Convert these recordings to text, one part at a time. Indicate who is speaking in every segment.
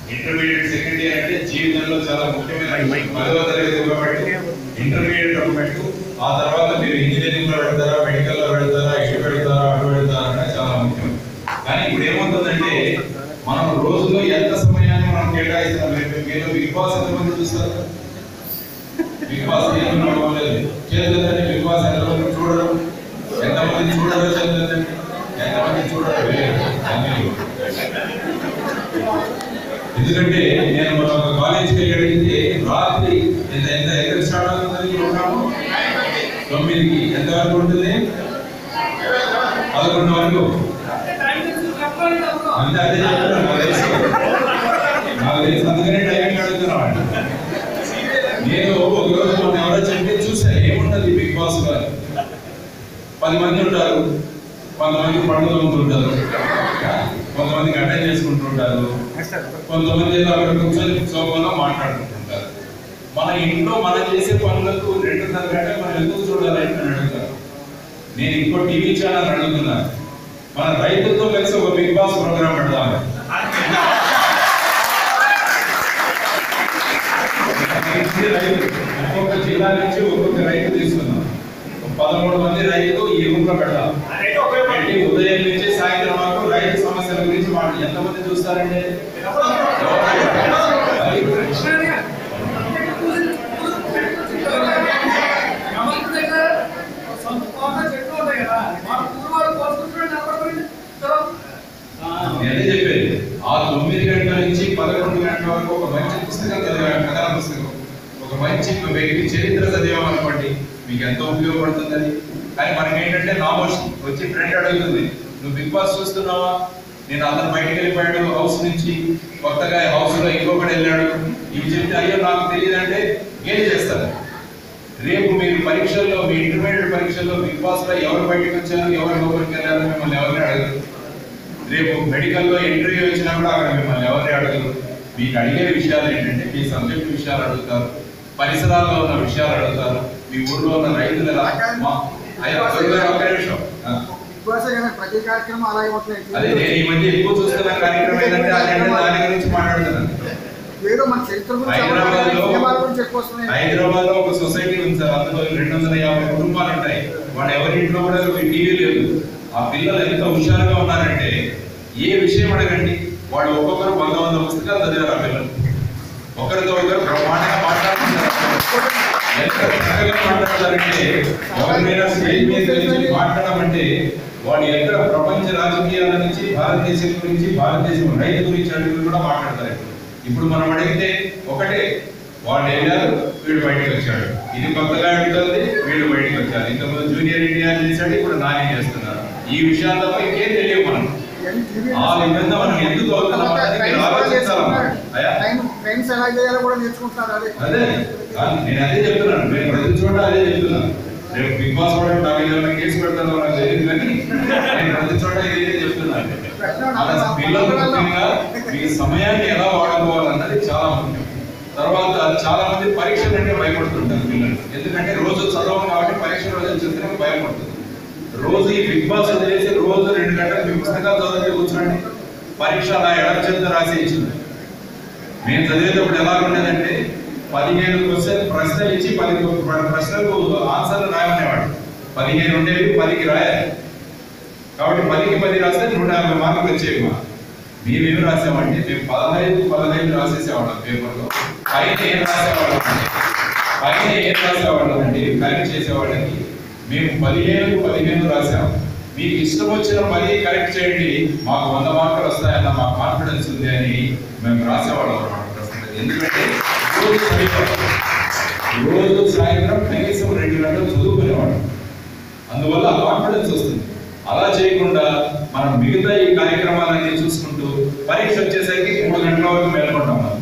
Speaker 1: Intermediate second year అంటే జీవితంలో చాలా ముఖ్యమైన విషయం. పదవ తరగతి కాబట్టి ఇంటర్మీడియట్ ఒక మెట్టు ఆ తర్వాత మీరు ఇంజనీరింగ్ లో వెళ్తారా మెడికల్ లో వెళ్తారా ఇటు వెళ్తారా అటు వెళ్తారా అనేది చాలా ముఖ్యం కానీ ఇప్పుడు ఏమవుతుందంటే మనం రోజులో ఎంత సమయాన్ని మనం కేటాయిస్తున్నాం మీరు మీరు బిగ్ బాస్ ఎంతమంది చూస్తారు బిగ్ బాస్ ఏమి నడవలేదు చేతులంటే బిగ్ బాస్ ఎంతమంది చూడరు ఎంతమంది చూడరు చేతులంటే ఎంతమంది చూడరు లేదు. అన్నీ ఎందుకంటే నేను మన ఒక కాలేజీకి వెళ్ళి అడిగితే రాత్రి ఎంత ఎంత ఎంత స్టార్ట్ అవుతుంది ప్రోగ్రామ్ తొమ్మిదికి ఎంత వరకు ఉంటుంది పదకొండు వరకు అంతే అదే చెప్తున్నా నాకు తెలుసు నాకు తెలుసు అందుకనే టైమింగ్ అడుగుతున్నాను నేను ఒక రోజు మొన్న ఎవరో చెప్తే చూసాను ఏముంటది బిగ్ బాస్ లో పది మంది ఉంటారు కొంతమంది పండుగ ఉంటారు కొంతమంది అటెండ్ చేసుకుంటుంటారు కొంతమంది ఏదో అక్కడ కూర్చొని సోఫాలో మాట్లాడుకుంటుంటారు మన ఇంట్లో మనం చేసే పనులకు రెండున్నర గంట మనం ఎందుకు చూడాలి అని నేను అడుగుతాను నేను ఇంకో టీవీ ఛానల్ అడుగుతున్నాను మన రైతులతో కలిసి ఒక బిగ్ బాస్ ప్రోగ్రామ్ పెడదాం ఒక్కొక్క జిల్లా నుంచి ఒక్కొక్క రైతు తీసుకున్నాం ఒక పదమూడు మంది రైతు ఈ రూమ్ లో పెడదాం పెట్టి ఉదయం నుంచి సాయంత్రం వరకు రైతు సమస్యల గురించి మాట్లాడు ఎంతమంది చూస్తారండి అది నేనే చెప్పేది ఆ తొమ్మిది గంటల నుంచి పదకొండు గంటల వరకు ఒక మంచి పుస్తకం చదివాను కథల పుస్తకం ఒక మంచి వ్యక్తి చరిత్ర చదివామనుకోండి మీకు ఎంతో ఉపయోగపడుతుంది అది కానీ మనకి ఏంటంటే నామోషి వచ్చి ఫ్రెండ్ అడుగుతుంది నువ్వు బిగ్ బాస్ చూస్తున్నావా నేను అతను బయటకు వెళ్ళిపోయాడు హౌస్ నుంచి కొత్తగా హౌస్ లో ఇంకొకటి వెళ్ళాడు ఇవి చెప్తే అయ్యో నాకు తెలియదంటే ఏం చేస్తారు రేపు మీరు పరీక్షల్లో మీ ఇంటర్మీడియట్ పరీక్షల్లో బిగ్ బాస్ లో ఎవరు బయటకు వచ్చారు ఎవరు లోపలికి వెళ్ళారు మిమ్మల్ని ఎవరిని అడగరు రేపు మెడికల్లో ఇంటర్వ్యూ వచ్చినా కూడా అక్కడ మిమ్మల్ని ఎవరిని అడగరు మీకు అడిగే విషయాలు ఏంటంటే మీ సబ్జెక్ట్ విషయాలు అడుగుతారు పరిసరాల్లో ఉన్న విషయాలు అడుగుతారు మీ ఊర్లో ఉన్న రైతులు ఎలా మా- అయ్యా, త్వరగా ఒక్క నిమిషం. ఆ,
Speaker 2: ప్రతి కార్యక్రమం అలాగే ఉంటున్నాయి
Speaker 1: అదే నేను ఈ మధ్య ఎక్కువ చూస్తున్న కార్యక్రమం ఏంటంటే అదేంటే దాని గురించి మాట్లాడుతున్నాను
Speaker 2: వేరే మన చరిత్ర గురించి
Speaker 1: హైదరాబాద్ లో
Speaker 2: సినిమాల గురించి ఎక్కువ వస్తున్నాయి
Speaker 1: హైదరాబాద్ లో ఒక సొసైటీ ఉంది సార్ అందులో రెండు వందల యాభై కుటుంబాలు ఉంటాయి వాళ్ళ ఎవరి ఇంట్లో కూడా టీవీ లేదు ఆ పిల్లలు ఎంత హుషారుగా ఉన్నారంటే ఏ విషయం అడగండి వాళ్ళు ఒక్కొక్కరు వంద వంద పుస్తకాలు చదివారు ఆ పిల్లలు ఒకరితో ఒకరు బ్రహ్మాండంగా మాట్లాడుతున్నారు ఎంత చక్కగా మాట్లాడతారంటే ఎవరినైనా స్టేజ్ మీద నుంచి మాట్లాడమంటే వాడు ఎక్కడ ప్రపంచ రాజకీయాల నుంచి భారతదేశం గురించి భారతదేశం రైతు గురించి అడిగి కూడా మాట్లాడతారు ఇప్పుడు మనం అడిగితే ఒకటే వాళ్ళు వెళ్ళారు వీడు బయటకు వచ్చాడు ఇది కొత్తగా అడుగుతుంది వీడు బయటకు వచ్చారు ఇంతకుముందు జూనియర్ ఇండియా చేశాడు ఇప్పుడు నాని చేస్తున్నారు ఈ విషయాలు తప్ప ఇంకేం తెలియవు మనం ఆ విధంగా మనం ఎందుకు అవుతున్నాం అనేది మీరు ఆలోచించాలమ్మా అయ్యా
Speaker 2: ట్రైన్స్ ఎలా చేయాలో కూడా నేర్చుకుంటున్నారు అదే
Speaker 1: అదే కాదు, నేను అదే చెప్తున్నాను నేను ప్రతి చోట అదే చెప్తున్నాను రేపు బిగ్ బాస్ వాడు నాకు ఏదైనా కేసు పెడతానో నాకు తెలియదు కానీ నేను ప్రతి చోట ఇదే చెప్తున్నాను మన పిల్లలు ముఖ్యంగా మీ సమయాన్ని ఎలా వాడుకోవాలన్నది చాలా ముఖ్యం తర్వాత చాలా మంది పరీక్షలు అంటే భయపడుతుంటారు పిల్లలు ఎందుకంటే రోజు చదవం కాబట్టి పరీక్ష రోజు వచ్చిన భయపడుతుంది రోజు ఈ బిగ్ బాస్ వదిలేసి రోజు రెండు గంటలు మీ పుస్తకాలు చదివితే కూర్చోండి పరీక్ష అలా ఎడమ చేత రాసి ఇచ్చింది మేము చదివేటప్పుడు ఎలా ఉండేదంటే పదిహేను క్వశ్చన్ ప్రశ్నలు ఇచ్చి పది ప్రశ్నలకు ఆన్సర్లు రాయమనేవాడు పదిహేను ఉండేవి పదికి రాయాలి కాబట్టి పదికి పది రాస్తే నూట యాభై మార్కులు వచ్చేవి మా మేమేమి రాసామంటే మేము పదహైదు పదహైదు రాసేసేవాళ్ళం పేపర్లో పైన ఏం రాసేవాళ్ళం అంటే పైన ఏం రాసేవాళ్ళం అంటే కరెక్ట్ చేసేవాళ్ళకి మేము పదిహేను పదిహేను రాసాం మీకు ఇష్టం వచ్చిన పది కరెక్ట్ చేయండి మాకు వంద మార్కులు వస్తాయన్న మా కాన్ఫిడెన్స్ ఉంది అని మేము రాసేవాళ్ళం అన్నమాట ప్రశ్నలు. ఎందుకంటే రోజు చదివేవాళ్ళం. రోజు సాయంత్రం కనీసం రెండు గంటలు చదువుకునేవాళ్ళం అందువల్ల కాన్ఫిడెన్స్ వస్తుంది అలా చేయకుండా మనం మిగతా ఈ కార్యక్రమాలన్నీ చూసుకుంటూ పరీక్ష వచ్చేసరికి మూడు గంటల వరకు మేల్కొంటాం మనం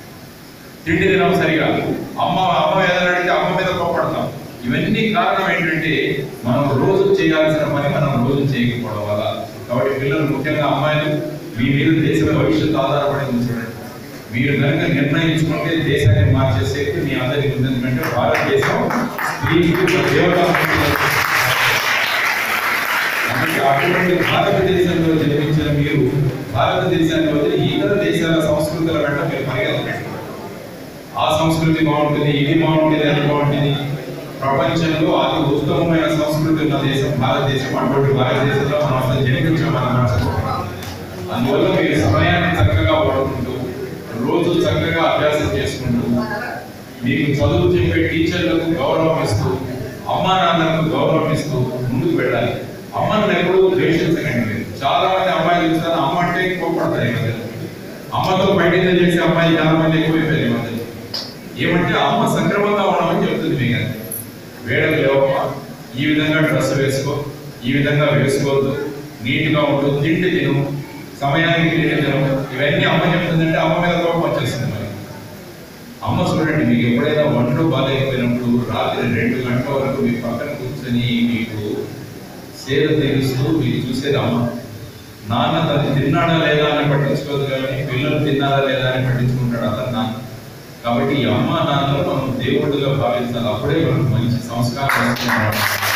Speaker 1: తిండి తినడం సరిగా అమ్మ అమ్మ ఏదైనా అడిగితే అమ్మ మీద కోపడతాం ఇవన్నీ కారణం ఏంటంటే మనం రోజు చేయాల్సిన పని మనం రోజు చేయకపోవడం వల్ల కాబట్టి పిల్లలు ముఖ్యంగా అమ్మాయిలు మీ మీద దేశ భవిష్యత్తు ఆధారపడింది చూడండి మీరు కనుక నిర్ణయించుకుంటే దేశాన్ని మార్చే శక్తి మీ అందరికీ ఉంది ఎందుకంటే భారతదేశం స్త్రీకి ఒక దేవత అందుకే ఆ అటువంటి భారతదేశంలో జన్మించిన మీరు భారతదేశాన్ని వదిలి ఇతర దేశాల సంస్కృతుల వెంట మీరు పరిగెత్తకండి ఆ సంస్కృతి బాగుంటుంది ఇది బాగుంటుంది అది బాగుంటుంది ప్రపంచంలో అతి ఉత్తమమైన సంస్కృతి ఉన్న దేశం భారతదేశం అటువంటి భారతదేశంలో మనం అసలు జన్మించాం మనం మర్చిపోతాం అందువల్ల మీరు సమయాన్ని చక్కగా వాడుకుంటూ రోజు చక్కగా అభ్యాసం చేసుకుంటూ మీకు చదువు చెప్పే టీచర్లకు గౌరవం ఇస్తూ అమ్మా నాన్నలకు గౌరవం ఇస్తూ ముందుకు వెళ్ళాలి అమ్మను ఎప్పుడూ ద్వేషించకండి మీరు చాలా మంది అమ్మాయిలు చూస్తారు అమ్మ అంటే కోపడతారు ఈ మధ్య అమ్మతో బయట చేసే అమ్మాయిలు చాలా మంది ఎక్కువైపోయారు ఈ మధ్య ఏమంటే అమ్మ సక్రమంగా ఉండమని చెప్తుంది మీకు అంతే వేడలు లేవమ్మ ఈ విధంగా డ్రెస్ వేసుకో ఈ విధంగా వేసుకోవద్దు నీట్గా ఉండు తిండి తిను సమయానికి తిండి తిను ఇవన్నీ అమ్మ చెప్తుందంటే అమ్మ మీద కోపం వచ్చేస్తుంది మరి అమ్మ చూడండి మీకు ఎప్పుడైనా వంటలు బాగాలేకపోయినప్పుడు రాత్రి రెండు గంటల వరకు మీ పక్కన కూర్చొని మీకు సేద తీరుస్తూ మీరు చూసేది అమ్మ నాన్న తను తిన్నాడా లేదా అని పట్టించుకోదు కానీ పిల్లలు తిన్నారా లేదా అని పట్టించుకుంటాడు అతను నాన్న కాబట్టి ఈ అమ్మ నాన్నలు మనం దేవుడుగా భావించాలి అప్పుడే మనకు మంచి సంస్కారం వస్తుంది.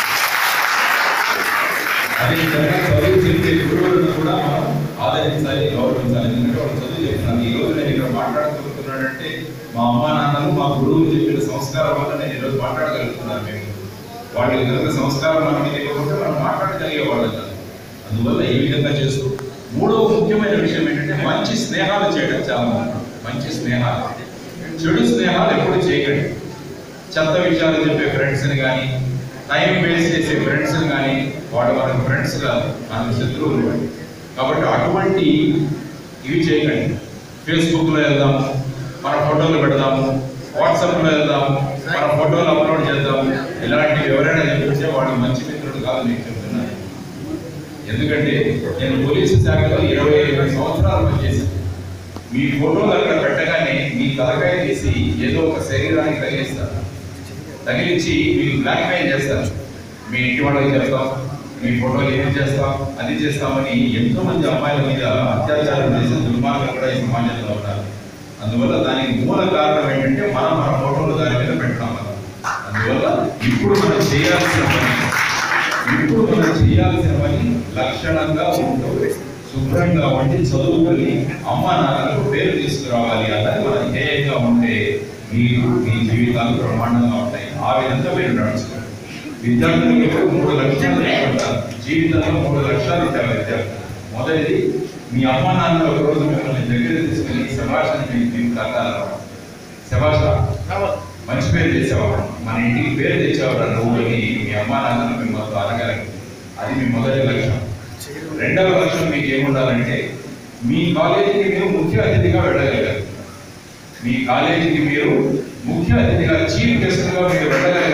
Speaker 1: అదే విధంగా చదువు చెప్పే గురువులను కూడా మనం ఆదరించాలి గౌరవించాలి ఎందుకంటే వాళ్ళు చదువు చెప్తున్నాను ఈ రోజు నేను ఇక్కడ మాట్లాడగలుగుతున్నానంటే మా అమ్మ నాన్నలు మా గురువులు చెప్పిన సంస్కారం వల్ల నేను ఈరోజు మాట్లాడగలుగుతున్నాను మేము వాళ్ళకి కనుక సంస్కారం మన మీద లేకపోతే మనం మాట్లాడగలిగే వాళ్ళం కాదు అందువల్ల ఈ విధంగా చేస్తూ మూడవ ముఖ్యమైన విషయం ఏంటంటే మంచి స్నేహాలు చేయడం చాలా ముఖ్యం మంచి స్నేహాలు చెడు స్నేహాలు ఎప్పుడు చేయకండి చెత్త విషయాలు చెప్పే ఫ్రెండ్స్ని కానీ టైం వేస్ట్ చేసే ఫ్రెండ్స్ని కానీ వాడు మనకు ఫ్రెండ్స్ కాదు మనకు శత్రువులు వాడు. కాబట్టి అటువంటి ఇవి చేయకండి ఫేస్బుక్లో వెళ్దాము మన ఫోటోలు పెడదాము వాట్సాప్లో వెళ్దాము మన ఫోటోలు అప్లోడ్ చేద్దాము ఇలాంటివి ఎవరైనా చెప్తే వాడు మంచి మిత్రుడు కాదు మీకు చెప్తున్నాను ఎందుకంటే నేను పోలీసు శాఖలో ఇరవై ఐదు సంవత్సరాలు పనిచేశాను మీ ఫోటోలు అక్కడ పెట్టగానే మీ తలకాయ తీసి ఏదో ఒక శరీరానికి తగిలిస్తారు తగిలించి మీకు బ్లాక్మెయిల్ చేస్తారు మీ ఇంటి వాళ్ళకి చేస్తాం మీ ఫోటోలు ఏం చేస్తాం అది చేస్తామని ఎంతో మంది అమ్మాయిల మీద అత్యాచారం చేసే దుర్మార్గం కూడా ఈ సమాజంలో ఉన్నారు అందువల్ల దానికి మూల కారణం ఏంటంటే మనం మన ఫోటోలు దాని మీద పెట్టడం వల్ల అందువల్ల ఇప్పుడు మనం చేయాల్సిన పని ఇప్పుడు మనం చేయాల్సిన పని లక్షణంగా ఉంటూ శుభ్రంగా ఉండి చదువుకొని అమ్మ నాన్నలకు పేరు తీసుకురావాలి అన్నది మన ధ్యేయంగా ఉంటే మీరు మీ జీవితాలు బ్రహ్మాండంగా ఉంటాయి ఆ విధంగా మీరు నడుచుకోండి విద్యార్థులకు మూడు లక్ష్యాలు పెట్టుకుంటారు జీవితంలో మూడు లక్ష్యాలు ఇచ్చారు విద్యార్థులు మొదటిది మీ అమ్మ నాన్న ఒక రోజు మిమ్మల్ని దగ్గర తీసుకుని శభాషణ మీకు మీకు కట్టాలి శభాష మంచి పేరు తెచ్చేవాడు మన ఇంటికి పేరు తెచ్చేవాడు నువ్వు అని మీ అమ్మ నాన్న మిమ్మల్ని అనగలరు అది మీ మొదటి లక్ష్యం రెండవ లక్ష్యం మీకు ఏముండాలంటే మీ కాలేజీకి మీరు ముఖ్య అతిథిగా వెళ్ళగలిగారు మీ కాలేజీకి మీరు ముఖ్య అతిథిగా చీఫ్ గెస్ట్గా మీరు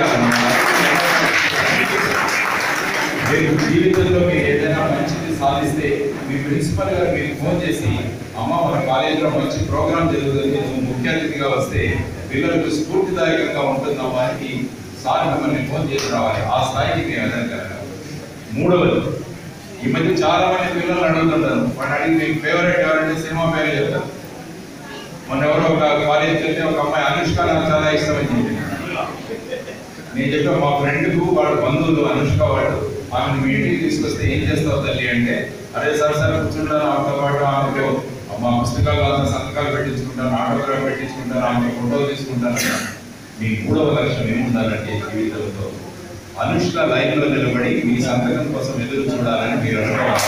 Speaker 1: వెళ్ళగలిగారన్నమాట రేపు జీవితంలో మీరు ఏదైనా మంచిది సాధిస్తే మీ ప్రిన్సిపల్ గారు మీకు ఫోన్ చేసి అమ్మ మన కాలేజీలో మంచి ప్రోగ్రామ్ జరుగుతుంది నువ్వు ముఖ్య అతిథిగా వస్తే పిల్లలకు స్ఫూర్తిదాయకంగా ఉంటుందమ్మా అని సార్ మిమ్మల్ని ఫోన్ చేసి రావాలి ఆ స్థాయికి మీరు ఎదగలగాలి మూడవది ఈ మధ్య చాలా మంది పిల్లలు అడుగుతుంటారు వాడు అడిగి మీకు ఫేవరెట్ ఎవరంటే సినిమా పేరు చెప్తారు మొన్న ఎవరో ఒక కాలేజీకి వెళ్తే ఒక అమ్మాయి అనుష్క నాకు చాలా ఇష్టమని చెప్పింది నేను చెప్పా మా ఫ్రెండ్కు వాడు బంధువులు అనుష్క వాడు ఆమెను మీ ఇంటికి తీసుకొస్తే ఏం చేస్తావు తల్లి అంటే అరే సార్ సార్ కూర్చుంటాను ఆమెతో పాటు ఆమెకు మా పుస్తకాలు అంతా సంతకాలు పెట్టించుకుంటాను ఆటోగ్రాఫ్ పెట్టించుకుంటాను ఆమె ఫోటో తీసుకుంటాను మీ మూడవ లక్ష్యం ఏముండాలంటే జీవితంలో అనుష్క లైన్ లో నిలబడి మీ సంతకం కోసం ఎదురు చూడాలని మీరు అనుకోవాలి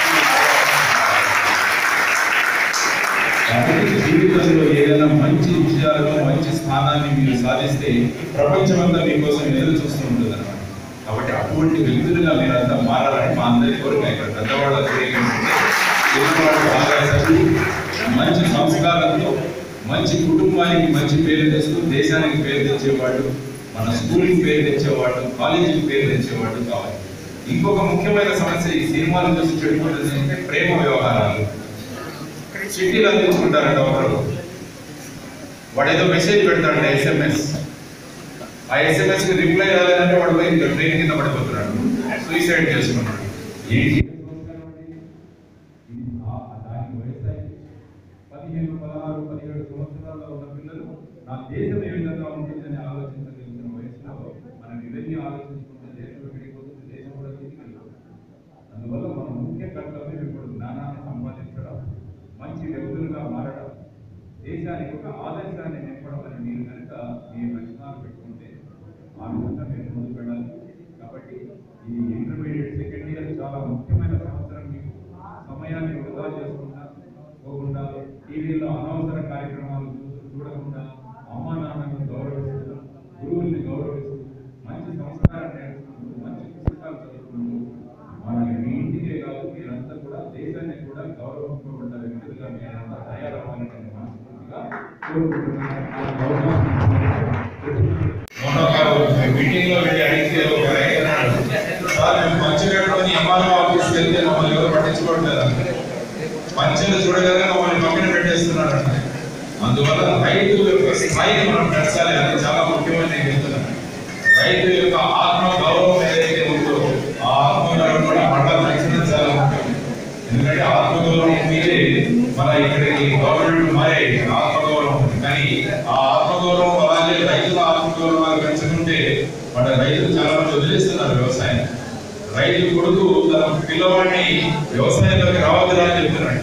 Speaker 1: కాబట్టి జీవితంలో ఏదైనా మంచి విషయాలలో మంచి స్థానాన్ని మీరు సాధిస్తే ప్రపంచమంతా మీకోసం ఎదురు చూస్తూ ఉంటుంది అన్నమాట కాబట్టి అటువంటి వ్యక్తులుగా మీరంతా మారాలని మా అందరి కోరిక ఇక్కడ పెద్దవాళ్ళ కోరిక ఏంటంటే చిన్నవాళ్ళు బాగా చదివి మంచి సంస్కారంతో మంచి కుటుంబానికి మంచి పేరు తెస్తూ దేశానికి పేరు తెచ్చేవాళ్ళు మన స్కూల్కి పేరు తెచ్చేవాళ్ళు కాలేజీకి పేరు తెచ్చేవాళ్ళు కావాలి ఇంకొక ముఖ్యమైన సమస్య ఈ సినిమాలు చూసి చెడిపోతుంది అంటే ప్రేమ వ్యవహారాలు చిట్టీలు అందించుకుంటారంట ఒకరు వాడు ఏదో మెసేజ్ పెడతాడంట ఎస్ఎంఎస్ ఆ ఎస్ఎంఎస్ కి రిప్లై రాలేదంటే వాడు పోయి ఇంకా ట్రైన్ కింద పడిపోతున్నాడు సూసైడ్ చేసుకున్నాడు ఏంటి ఇది ఆ- దానికి వయసు అయింది. పదిహేను పదహారు పదిహేడు సంవత్సరాల్లో ఉన్న పిల్లలు నా దేశం ఏ విధంగా ఉంటుందని ఆలోచించగలిగిన వయసులో మనం ఇవన్నీ ఆలోచించుకుంటే దేశం విడిపోతుంది దేశం కూడా తీసుకెళ్ళిపోతుంది అందువల్ల మంచి వ్యక్తులుగా మారడం దేశానికి ఒక ఆదర్శాన్ని నింపడం అని మీరు కనుక మీ లక్షణాలు పెట్టుకుంటే ఆ విధంగా మీరు ముందుకు వెళ్ళాలి కాబట్టి ఈ ఇంటర్మీడియట్ సెకండ్ ఇయర్ చాలా ముఖ్యమైన సంవత్సరం మీకు సమయాన్ని వృధా చేసుకుంటా పోకుండా టీవీలో అనవసర కార్యక్రమాలు చూ- చూడకుండా అమ్మా నాన్నలను గౌరవిస్తూ గురువుల్ని గౌరవిస్తూ మంచి సంస్కారం నేర్చుకుంటూ మంచి పుస్తకాలు చదువుకుంటూ మనకి మీ ఇంటికే కాదు మీరంతా కూడా దేశాన్ని కూడా గౌరవింపబడ్డ వ్యక్తులుగా మీరంతా తయారవ్వాలని నేను మనస్ఫూర్తిగా కోరుకుంటున్నాను ఆ గౌరవం
Speaker 3: మీటింగ్ లో వెళ్ళి అడిగితే ఒక రైతు అన్నాడు, సార్ మేము పంచగట్టుకొని ఎంఆర్ఓ ఆఫీస్కి వెళ్తే మమ్మల్ని ఎవరు పట్టించుకోవట్లేదు పంచలు చూడగానే మమ్మల్ని పక్కన పెట్టేస్తున్నాడు అంట అందువల్ల రైతు యొక్క స్థాయిని మనం పెంచాలి అది చాలా ముఖ్యమని నేను చెప్తున్నాను రైతు యొక్క ఆత్మ గౌరవం ఏదైతే ఉందో ఆ ఆత్మ గౌరవం కూడా పంటల రక్షణ చాలా ముఖ్యం ఎందుకంటే ఆత్మగౌరవం మీదే మన ఇక్కడికి గవర్నమెంట్ మారే ఆత్మగౌరవం ఉంది. కానీ ఆ ఆత్మగౌరవం అలాగే రైతుల ఆత్మగౌరవాలు పెంచుకుంటే మన రైతులు చాలా మంది వదిలేస్తున్నారు వ్యవసాయం రైతు కొడుకు తన పిల్లవాడిని వ్యవసాయంలోకి రావద్దురా అని చెప్తున్నాడు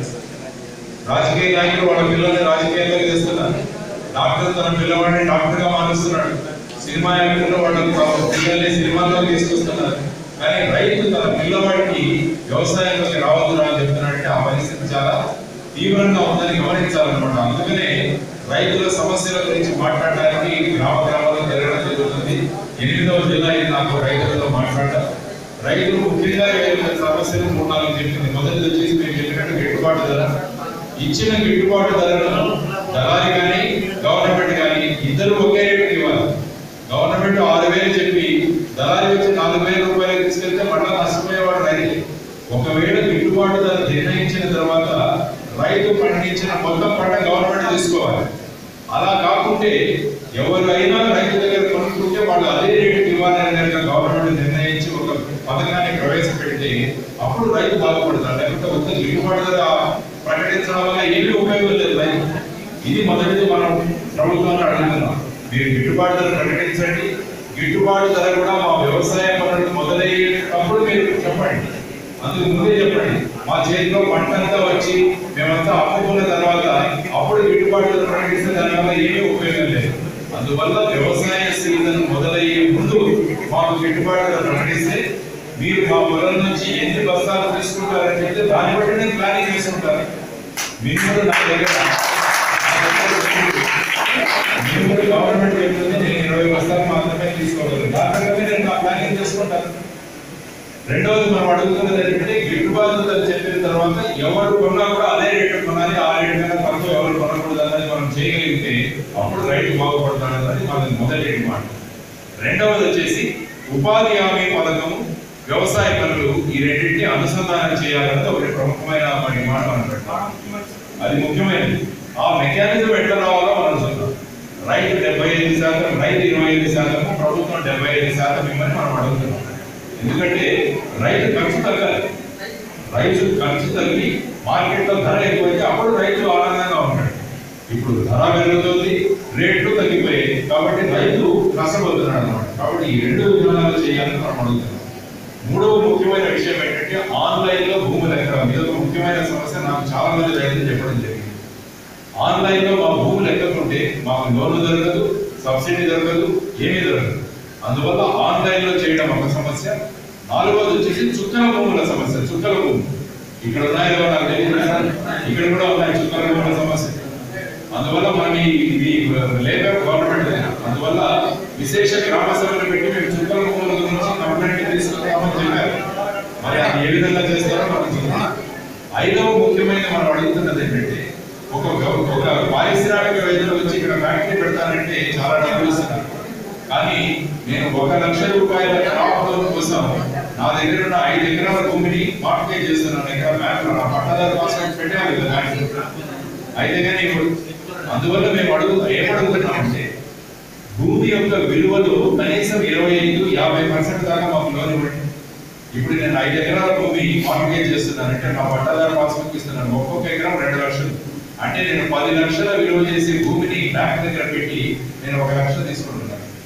Speaker 3: రాజకీయ నాయకులు వాళ్ళ పిల్లల్ని రాజకీయాల్లోకి తెస్తున్నారు డాక్టర్ తన పిల్లవాడిని డాక్టర్ గా మారుస్తున్నాడు సినిమా యాక్టర్లు వాళ్ళ పిల్లల్ని సినిమాల్లోకి తీసుకొస్తున్నారు కానీ రైతు తన పిల్లవాడికి వ్యవసాయంలోకి రావద్దురా అని చెప్తున్నాడంటే ఆ పరిస్థితి చాలా తీవ్రంగా ఉందని గమనించాలన్నమాట అందుకనే రైతుల సమస్యల గురించి మాట్లాడడానికి గ్రామ గ్రామాల్లో తిరగడం జరుగుతుంది ఎనిమిదవ జిల్లా ఇది నాకు రైతులతో మాట్లాడడం రైతులు ముఖ్యంగా ఎదుర్కొనే సమస్యలు మూడు నాలుగు చెప్పింది మొదటిది వచ్చేసి మేము చెప్పినట్టు గిట్టుబాటు ధర ఇచ్చిన గిట్టుబాటు ధరలను దళారి కానీ గవర్నమెంట్ కానీ ఇద్దరు ఒకే రేటుకి ఇవ్వాలి గవర్నమెంట్ ఆరు వేలు చెప్పి దళారి వచ్చి నాలుగు వేల రూపాయలు తీసుకెళ్తే మళ్ళా నష్టపోయేవాడు రైతు ఒకవేళ గిట్టుబాటు ధర నిర్ణయించిన తర్వాత రైతు పండించిన మొత్తం పంట గవర్నమెంట్ తీసుకోవాలి అలా కాకుంటే ఎవరైనా రైతు దగ్గర కొనుక్కుంటే వాళ్ళు అదే రేటుకి ఇవ్వాలని కనుక గవర్నమెంట్ నిర్ణయించి ఒక పథకాన్ని ప్రవేశపెడితే అప్పుడు రైతు బాగుపడతాడు లేకపోతే ఒక్క గిట్టుబాటు ధర ప్రకటించడం వల్ల ఏమీ ఉపయోగం లేదు రైతు ఇది మొదటిది మనం ప్రభుత్వాన్ని అడుగుతున్నాం మీరు గిట్టుబాటు ధర ప్రకటించండి గిట్టుబాటు ధర కూడా మా వ్యవసాయ పనులు మొదలయ్యేటప్పుడు మీరు చెప్పండి అందుకు ముందే చెప్పండి మా చేతిలో పంట అంతా వచ్చి మేమంతా అమ్ముకున్న తర్వాత అప్పుడు గిట్టుబాటు ధర ప్రకటిస్తే దానివల్ల ఏమీ ఉపయోగం లేదు అందువల్ల వ్యవసాయ సీజన్ మొదలయ్యే ముందు మాకు గిట్టుబాటు ధర ప్రకటిస్తే మీరు మా పొలం నుంచి ఎన్ని బస్తాలు తీసుకుంటారని చెప్తే దాన్ని బట్టి నేను ప్లానింగ్ చేసుకుంటాను మీరు కూడా నా దగ్గర నా దగ్గర మీరు కూడా గవర్నమెంట్ చెప్తుంది నేను ఇరవై బస్తాలు మాత్రమే తీసుకోగలను దాని ప్రకారమే నేను నా ప్లానింగ్ చేసుకుంటాను రెండవది మనం అడుగుతున్నది ఏంటంటే గిట్టుబాటు ధర చెప్పిన తర్వాత ఎవరు కొన్నా కూడా అదే రేటు కొనాలి ఆ రేటు కన్నా తక్కువ ఎవరు కొనకూడదు అన్నది మనం చేయగలిగితే అప్పుడు రైతు బాగుపడతాడు అన్నది మన మొదటి డిమాండ్ రెండవది వచ్చేసి ఉపాధి హామీ పథకం వ్యవసాయ పనులు ఈ రెండింటిని అనుసంధానం చేయాలన్నది ఒకటి ప్రముఖమైన మన డిమాండ్ మనం పెట్టాం అది ముఖ్యమైనది ఆ మెకానిజం ఎట్లా రావాలో మనం చూద్దాం రైతు డెబ్బై ఐదు శాతం రైతు ఇరవై ఐదు శాతం ప్రభుత్వం డెబ్బై ఐదు శాతం ఇవ్వని మనం అడుగుతున్నాం ఎందుకంటే రైతు ఖర్చు తగ్గాలి రైతు ఖర్చు తగ్గి మార్కెట్లో ధర ఎక్కువైతే అప్పుడు రైతు ఆనందంగా ఉంటాడు ఇప్పుడు ధర పెరుగుతుంది రేట్లు తగ్గిపోయాయి కాబట్టి రైతు నష్టపోతున్నాడు అనమాట కాబట్టి ఈ రెండు విధానాలు చేయాలని మనం అడుగుతున్నాం మూడవ ముఖ్యమైన విషయం ఏంటంటే ఆన్లైన్ లో భూములు ఎక్కడం ఇది ఒక ముఖ్యమైన సమస్య నాకు చాలా మంది రైతులు చెప్పడం జరిగింది ఆన్లైన్ లో మా భూములు ఎక్కకుంటే మాకు లోన్ దొరకదు సబ్సిడీ దొరకదు ఏమీ దొరకదు అందువల్ల ఆన్లైన్ లో చేయడం ఒక సమస్య నాలుగోది వచ్చేసి చుక్కల భూముల సమస్య చుక్కల భూములు ఇక్కడ ఉన్నాయి కదా నాకు తెలియదు ఇక్కడ కూడా ఉన్నాయి చుక్కల భూముల సమస్య అందువల్ల మనం ఈ ఇది లేబర్ గవర్నమెంట్ అందువల్ల విశేష గ్రామ సభలు పెట్టి మేము చుక్కల భూముల గురించి కంప్లైంట్ తీసుకుంటామని చెప్పారు మరి అది ఏ విధంగా చేస్తారో మనం చూద్దాం ఐదవ ముఖ్యమైన మనం అడుగుతున్నది ఏంటంటే ఒక గవ- ఒక పారిశ్రామికవేత్తలు వచ్చి ఇక్కడ ఫ్యాక్టరీ పెడతానంటే చాలా డబ్బులు ఇస్తున్నారు కానీ నేను ఒక లక్ష రూపాయల క్రాప్ లోన్ కోసం నా దగ్గర ఉన్న ఐదు ఎకరాల భూమిని మార్కెట్ చేస్తున్నాను ఇక్కడ బ్యాంక్ నా పట్టాదారు పాస్పోర్ట్ పెట్టాను కదా బ్యాంక్ అయితే కానీ ఇప్పుడు అందువల్ల మేము అడుగు ఏమడుగుతున్నామంటే భూమి యొక్క విలువలో కనీసం ఇరవై ఐదు యాభై పర్సెంట్ దాకా మాకు లోన్ ఇవ్వండి ఇప్పుడు నేను ఐదు ఎకరాల భూమి మార్కెట్ చేస్తున్నాను అంటే నా పట్టాదారు పాస్బుక్ ఇస్తున్నాను ఒక్కొక్క ఎకరం రెండు లక్షలు అంటే నేను పది లక్షల విలువ చేసే భూమిని బ్యాంక్ దగ్గర పెట్టి నేను ఒక లక్ష తీసుకుంటున్నాను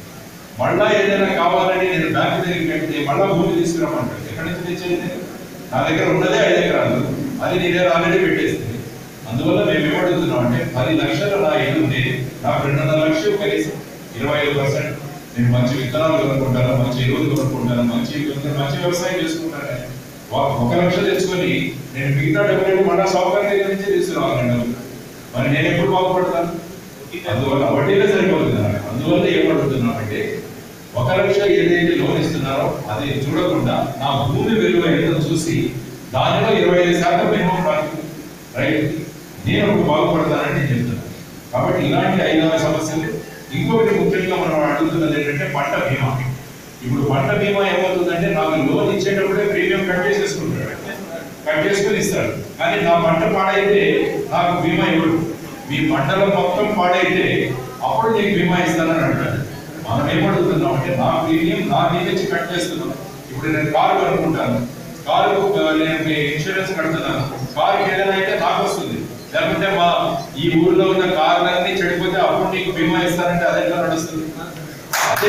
Speaker 3: మళ్ళా ఏదైనా కావాలని నేను బ్యాంక్ దగ్గరికి పెడితే మళ్ళా భూమి తీసుకురమ్మంటాడు ఎక్కడి నుంచి తెచ్చేది నా దగ్గర ఉన్నదే ఐదు ఎకరాలు అది నీ దగ్గర ఆల్రెడీ పెట్టేస్తుంది
Speaker 1: అందువల్ల మేము ఏమడుగుతున్నాం అంటే పది లక్షల నా ఇల్లు ఉంటే నాకు రెండున్నర లక్షలు కనీసం ఇరవై ఐదు పర్సెంట్ నేను మంచి విత్తనాలు కొనుక్కుంటాను మంచి ఎరువులు కొనుక్కుంటాను మంచి మంచి వ్యవసాయం చేసుకుంటాను వా- ఒక లక్ష తెచ్చుకొని నేను మిగతా డబ్బులు మన సౌకర్యం దగ్గర నుంచి తీసుకురావాలి డబ్బులు మరి నేను ఎప్పుడు బాగుపడతాను అందువల్ల వడ్డీనే సరిపోతుంది నాకు. అందువల్ల ఏమడుగుతున్నాం అంటే ఒక లక్ష ఏదైతే లోన్ ఇస్తున్నారో అది చూడకుండా నా భూమి విలువ ఎంతో చూసి దానిలో ఇరవై ఐదు శాతం మినిమం నాకు రైట్ నేను ఒక బాగుపడతానని నేను చెప్తున్నాను కాబట్టి ఇలాంటి ఐదారు సమస్యలు ఇంకొకటి ముఖ్యంగా మనం అడుగుతున్నది ఏంటంటే పంట బీమా ఇప్పుడు పంట బీమా ఏమవుతుందంటే నాకు లోన్ ఇచ్చేటప్పుడే ప్రీమియం కట్ చేసేసుకుంటాడు కట్ చేసుకుని ఇస్తాడు కానీ నా పంట పాడైతే నాకు బీమా ఇవ్వడు మీ పంటలో మొత్తం పాడైతే అప్పుడు నీకు బీమా ఇస్తానని అంటాడు మనం ఏమడుగుతున్నాం అంటే నా ప్రీమియం నా మీద నుంచి కట్ చేస్తున్నాం ఇప్పుడు నేను కారు కొనుక్కుంటాను కారు ఆ, నేను ఇన్సూరెన్స్ కడుతున్నాను కారు ఏదైనా అయితే నాకు వస్తుంది లేకుంటే మా ఈ ఊర్లో ఉన్న కార్లన్నీ చెడిపోతే అప్పుడు నీకు బీమా ఇస్తానంటే అదే ఎట్లా నడుస్తుంది అదే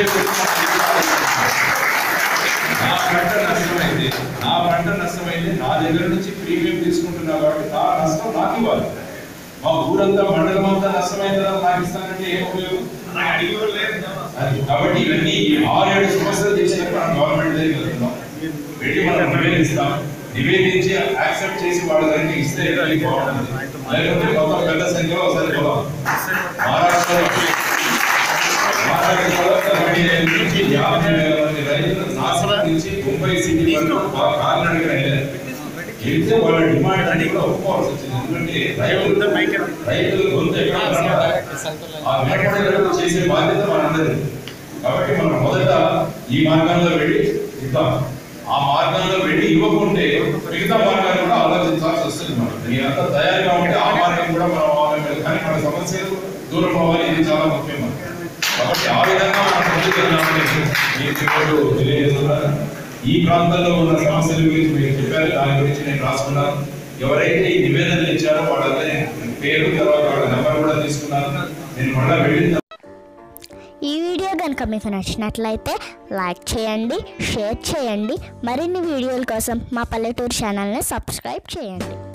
Speaker 1: నా పంట నష్టమైంది నా పంట నష్టమైంది నా దగ్గర నుంచి ప్రీమియం తీసుకుంటున్నా కాబట్టి నా నష్టం నాకు ఇవ్వాలి మా ఊరంతా మండలం అంతా నష్టమైన తర్వాత నాకు ఇస్తానంటే ఏం ఉపయోగం అది కాబట్టి ఇవన్నీ ఈ ఆరేడు సమస్యలు తీసుకొని మనం గవర్నమెంట్ దగ్గరికి వెళ్తున్నాం వెళ్ళి మనం నివేదిస్తాం నివేదించి యాక్సెప్ట్ చేసి వాళ్ళ దగ్గరికి ఇస్తే అది బాగుంటుంది లేకపోతే మొత్తం పెద్ద సంఖ్యలో ఒకసారి పోదాం మహారాష్ట్రలో మహారాష్ట్రలో తొంభై ఐదు నుంచి యాభై వేల మంది రైతులు నాసిక్ నుంచి ముంబై సిటీ వరకు ఆ కాలినడకన వెళ్ళారు వెళ్తే వాళ్ళ డిమాండ్ అన్ని కూడా ఒప్పుకోవాల్సి వచ్చింది ఎందుకంటే రైతులు రైతులు గొంతు ఎక్కడ ఉన్నారో ఆ వెనకబడి చేసే బాధ్యత మనందరిది కాబట్టి మనం మొదట ఈ మార్గంలో వెళ్ళి ఇద్దాం ఆ మార్గంలో వెళ్ళి ఇవ్వకుంటే మిగతా మార్గాన్ని కూడా ఆలోచించాల్సి వస్తుంది మనం మీరంతా తయారుగా ఉంటే ఆ మార్గం కూడా మనం అవ్వాలి కానీ మన సమస్యలు దూరం అవ్వాలి ఇది చాలా ముఖ్యం మనకి. కాబట్టి ఆ విధంగా మనం ముందుకు వెళ్దామని మీకు ఇప్పుడు తెలియజేస్తున్నాను ఈ ప్రాంతంలో ఉన్న సమస్యల గురించి మీరు చెప్పారు దాని గురించి నేను రాసుకున్నాను ఎవరైతే ఈ నివేదనలు ఇచ్చారో వాళ్ళందరి పేరు తర్వాత వాళ్ళ నెంబర్ కూడా తీసుకున్నాను నేను మళ్ళీ వెళ్ళిన
Speaker 4: ఈ వీడియో కనుక మీకు నచ్చినట్లయితే లైక్ చేయండి షేర్ చేయండి మరిన్ని వీడియోల కోసం మా పల్లెటూరు ఛానల్ని సబ్స్క్రైబ్ చేయండి